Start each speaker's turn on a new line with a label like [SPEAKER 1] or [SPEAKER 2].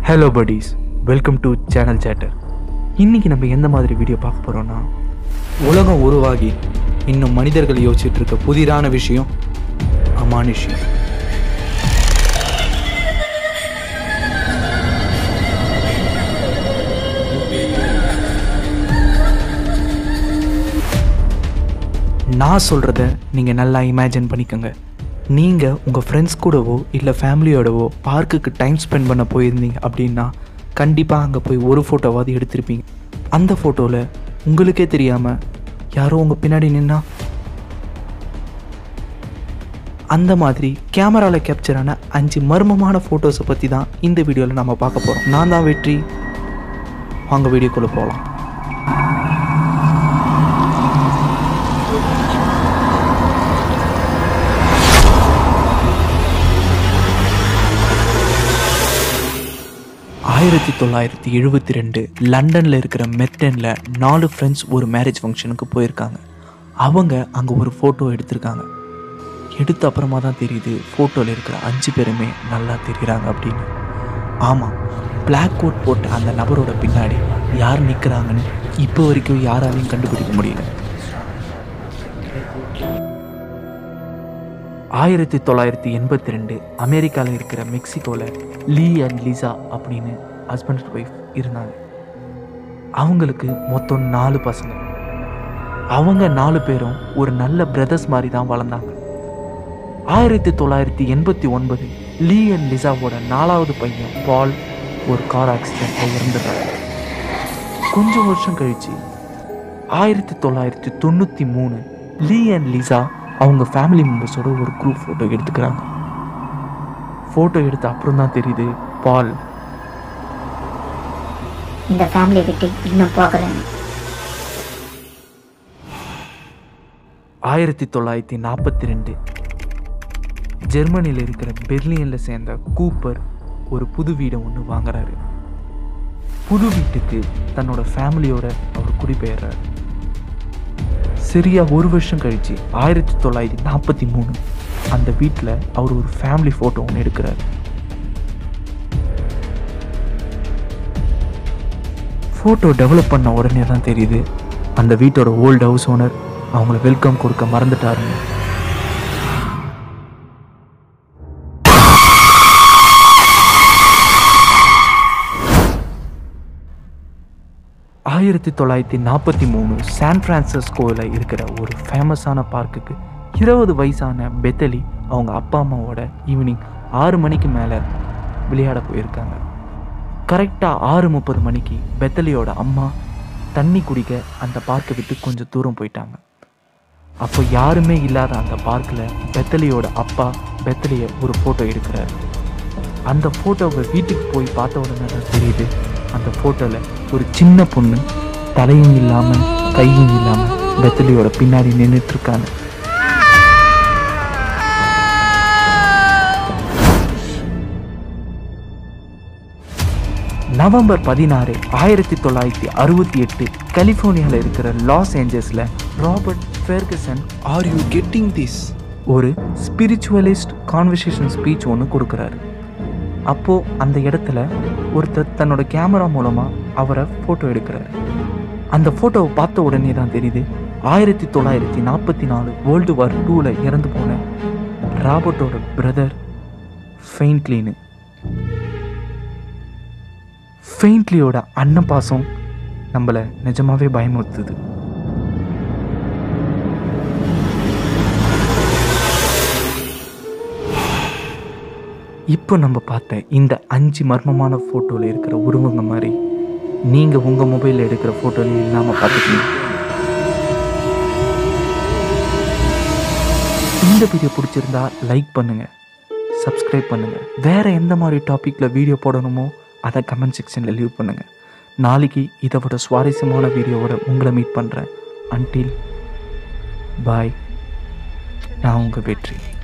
[SPEAKER 1] hello buddies welcome to channel chatter இன்னைக்கு நம்ம எந்த மாதிரி வீடியோ பார்க்க போகிறோம்னா
[SPEAKER 2] உலகம் உருவாகி இன்னும் மனிதர்கள் யோசிச்சுட்டு இருக்க புதிரான விஷயம் அமானுஷ்யம்
[SPEAKER 1] நான் சொல்கிறத நீங்கள் நல்லா இமேஜின் பண்ணிக்கோங்க நீங்கள் உங்கள் ஃப்ரெண்ட்ஸ் கூடவோ இல்லை ஃபேமிலியோடவோ பார்க்குக்கு டைம் ஸ்பெண்ட் பண்ண போயிருந்தீங்க அப்படின்னா கண்டிப்பாக அங்கே போய் ஒரு ஃபோட்டோவாவது எடுத்திருப்பீங்க அந்த ஃபோட்டோவில் உங்களுக்கே தெரியாமல் யாரோ உங்கள் பின்னாடி நின்னா அந்த மாதிரி கேமராவில் கேப்சர் ஆன அஞ்சு மர்மமான ஃபோட்டோஸை பற்றி தான் இந்த வீடியோவில் நம்ம பார்க்க போகிறோம் நான் தான் வெற்றி வாங்க வீடியோக்குள்ளே போகலாம் ஆயிரத்தி தொள்ளாயிரத்தி எழுபத்தி ரெண்டு லண்டனில் இருக்கிற மெர்டனில் நாலு ஃப்ரெண்ட்ஸ் ஒரு மேரேஜ் ஃபங்க்ஷனுக்கு போயிருக்காங்க அவங்க அங்கே ஒரு ஃபோட்டோ எடுத்திருக்காங்க எடுத்த அப்புறமா தான் தெரியுது ஃபோட்டோவில் இருக்கிற அஞ்சு பேருமே நல்லா தெரியுறாங்க அப்படின்னு ஆமாம் Black கோட் போட்ட அந்த நபரோட பின்னாடி யார் நிற்கிறாங்கன்னு இப்போ வரைக்கும் யாராலையும் கண்டுபிடிக்க முடியல ஆயிரத்தி தொள்ளாயிரத்தி எண்பத்தி ரெண்டு அமெரிக்காவில் இருக்கிற மெக்சிகோவில் லீ அண்ட் லிசா அப்படின்னு ஹஸ்பண்ட் அண்ட் ஒய்ஃப் இருந்தாங்க அவங்களுக்கு மொத்தம் நாலு பசங்க அவங்க நாலு பேரும் ஒரு நல்ல பிரதர்ஸ் மாதிரி தான் வளர்ந்தாங்க ஆயிரத்தி தொள்ளாயிரத்தி எண்பத்தி ஒன்பது லீ அண்ட் லிசாவோட நாலாவது பையன் பால் ஒரு கார் ஆக்சிடென்ட்டில் இறந்துடுறாங்க கொஞ்சம் வருஷம் கழிச்சு ஆயிரத்தி தொள்ளாயிரத்தி தொண்ணூற்றி மூணு லீ அண்ட் லிசா அவங்க ஃபேமிலி மெம்பர்ஸோட ஒரு குரூப் ஃபோட்டோ எடுத்துக்கிறாங்க ஃபோட்டோ எடுத்த அப்புறம் தான் தெரியுது பால்
[SPEAKER 3] இந்த ஃபேமிலியை விட்டு இன்னும் போகலன்னு
[SPEAKER 1] ஆயிரத்தி தொள்ளாயிரத்தி நாற்பத்தி ரெண்டு ஜெர்மனியில் இருக்கிற பெர்லினில் சேர்ந்த கூப்பர் ஒரு புது வீடை ஒன்று வாங்குறாரு புது வீட்டுக்கு தன்னோட ஃபேமிலியோட அவர் குடிபெயர்றாரு சரியா ஒரு வருஷம் கழிச்சு ஆயிரத்தி தொள்ளாயிரத்தி நாற்பத்தி மூணு அந்த வீட்டில் அவர் ஒரு ஃபேமிலி ஃபோட்டோ ஒன்று எடுக்கிறாரு ஃபோட்டோ டெவலப் பண்ண உடனே தான் தெரியுது அந்த வீட்டோட ஓல்டு ஹவுஸ் ஓனர் அவங்கள வெல்கம் கொடுக்க மறந்துட்டாருங்க ஆயிரத்தி தொள்ளாயிரத்தி நாற்பத்தி மூணு சான் பிரான்சிஸ்கோவில் இருக்கிற ஒரு ஃபேமஸான பார்க்குக்கு இருபது வயசான பெத்தலி அவங்க அப்பா அம்மாவோட ஈவினிங் ஆறு மணிக்கு மேலே விளையாட போயிருக்காங்க கரெக்டாக ஆறு முப்பது மணிக்கு பெத்தலியோட அம்மா தண்ணி குடிக்க அந்த பார்க்கை விட்டு கொஞ்சம் தூரம் போயிட்டாங்க அப்போ யாருமே இல்லாத அந்த பார்க்கில் பெத்தலியோட அப்பா பெத்தலியை ஒரு ஃபோட்டோ எடுக்கிறாரு அந்த ஃபோட்டோவை வீட்டுக்கு போய் பார்த்த உடனே தான் தெரியுது அந்த ஃபோட்டோவில் ஒரு சின்ன பொண்ணு தலையும் இல்லாமல் கையும் இல்லாமல் பெத்தலியோட பின்னாடி நின்றுட்டு இருக்காங்க நவம்பர் பதினாறு ஆயிரத்தி தொள்ளாயிரத்தி அறுபத்தி எட்டு கலிஃபோர்னியாவில் இருக்கிற லாஸ் ஏஞ்சல்ஸில் Robert Ferguson
[SPEAKER 2] are you getting this
[SPEAKER 1] ஒரு ஸ்பிரிச்சுவலிஸ்ட் கான்வர்சேஷன் ஸ்பீச் ஒன்று கொடுக்குறாரு அப்போது அந்த இடத்துல ஒருத்தர் தன்னோட கேமரா மூலமாக அவரை ஃபோட்டோ எடுக்கிறாரு அந்த ஃபோட்டோவை பார்த்த உடனே தான் தெரியுது ஆயிரத்தி தொள்ளாயிரத்தி நாற்பத்தி நாலு வேர்ல்டு வார் டூவில் இறந்து போன ராபர்ட்டோட பிரதர் ஃபெயின்ட்லின்னு ஃபெயின்ட்லியோட அண்ணன் பாசம் நம்மளை நிஜமாவே பயமுறுத்துது இப்போ நம்ம பார்த்த இந்த அஞ்சு மர்மமான ஃபோட்டோவில் இருக்கிற உருவங்க மாதிரி நீங்கள் உங்கள் மொபைலில் எடுக்கிற ஃபோட்டோலையும் இல்லாமல் பார்த்துக்கணும் இந்த வீடியோ பிடிச்சிருந்தா லைக் பண்ணுங்கள் சப்ஸ்கிரைப் பண்ணுங்கள் வேறு எந்த மாதிரி டாப்பிக்கில் வீடியோ போடணுமோ அதை கமெண்ட் செக்ஷனில் லீவ் பண்ணுங்கள் நாளைக்கு இதை விட சுவாரஸ்யமான வீடியோவோட உங்களை மீட் பண்ணுறேன் அன்டில் பாய் நான் உங்கள் வெற்றி